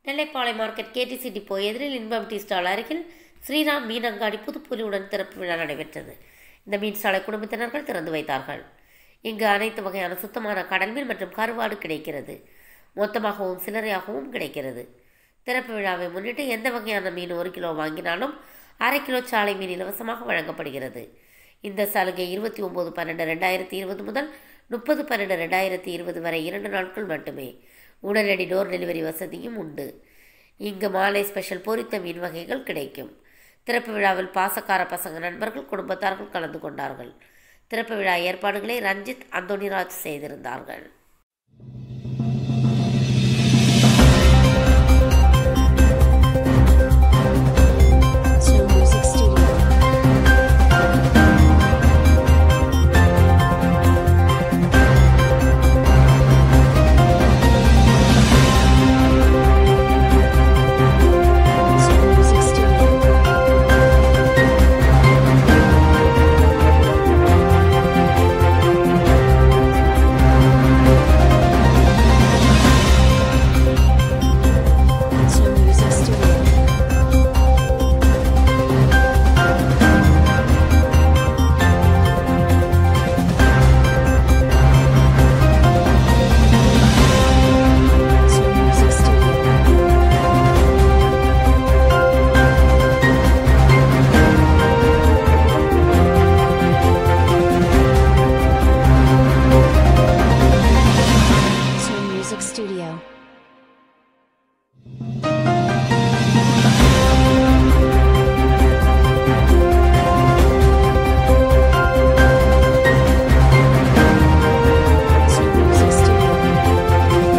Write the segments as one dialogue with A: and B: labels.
A: நெல்லைப்பாளைய market KTC depot எதிரில் இன்பம் tea stall அருகில் ஸ்ரீராம் மீன் அங்காடி புதுப்புலியுடன் திறப்பு விழா நடைபெற்றது இந்த மீன் சாலை குடும்பத்தினர்கள் திறந்து வைத்தார்கள் இங்கு அனைத்து வகையான சுத்தமான கடல் மீன் மற்றும் கருவாடு கிடைக்கிறது மொத்தமாகவும் சில்லறையாகவும் கிடைக்கிறது திறப்பு விழாவை முன்னிட்டு எந்த வகையான மீன் ஒரு கிலோ வாங்கினாலும் அரை கிலோ சாலை மீன் இலவசமாக வழங்கப்படுகிறது இந்த சலுகை இருபத்தி ஒம்பது பன்னெண்டு ரெண்டாயிரத்தி இருபது முதல் முப்பது பன்னெண்டு ரெண்டாயிரத்தி இருபது வரை இரண்டு நாட்கள் மட்டுமே உடனடி டோர் டெலிவரி வசதியும் உண்டு இங்கு மாலை ஸ்பெஷல் பொரித்த மீன் வகைகள் கிடைக்கும் திறப்பு விழாவில் பாசக்கார பசங்க நண்பர்கள் குடும்பத்தார்கள் கலந்து கொண்டார்கள் திறப்பு விழா ஏற்பாடுகளை ரஞ்சித் அந்தோனிராஜ் செய்திருந்தார்கள்
B: Snow Music Studio. Snow Music Studio. Snow Music Studio. Snow Music Studio. Snow Music Studio. Snow Music Studio.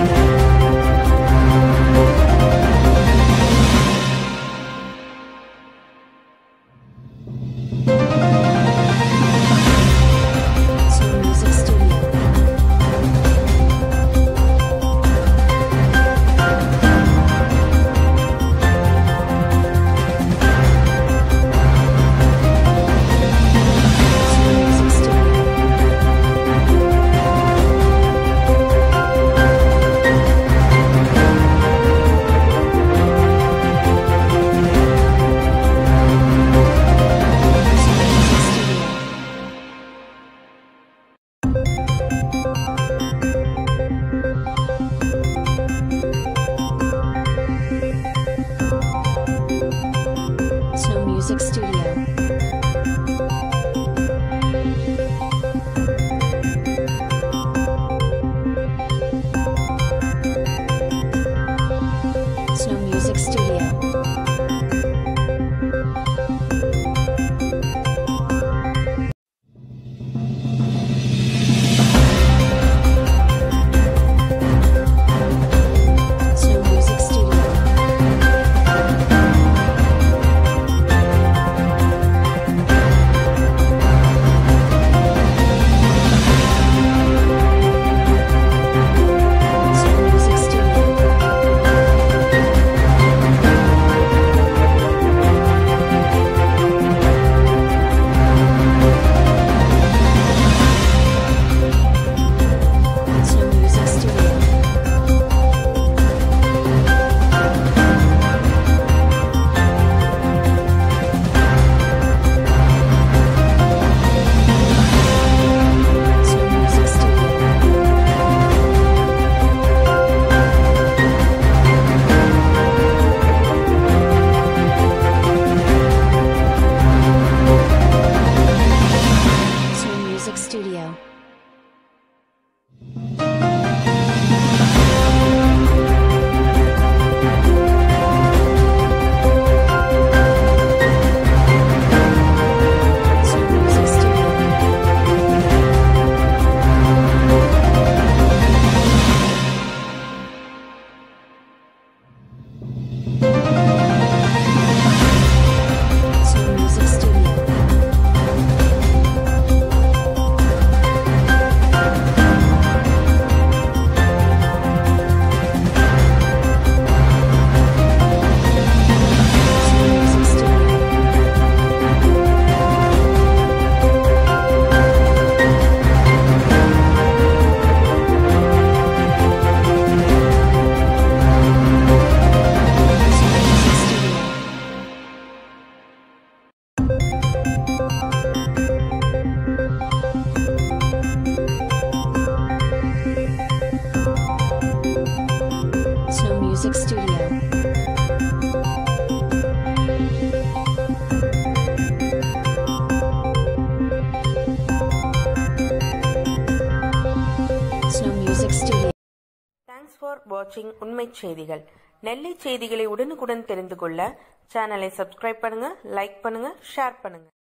B: Snow Music Studio. Snow Music Studio. Snow Music Studio. Snow Music Studio. Snow Music Studio. Snow Music Studio. Music Studio. Snow Music Studio.
C: Thanks for வாட்சிங் உண்மை செய்திகள் நெல்லை செய்திகளை உடனுக்குடன் தெரிந்து கொள்ள சேனலை subscribe பண்ணுங்க like பண்ணுங்க ஷேர் பண்ணுங்க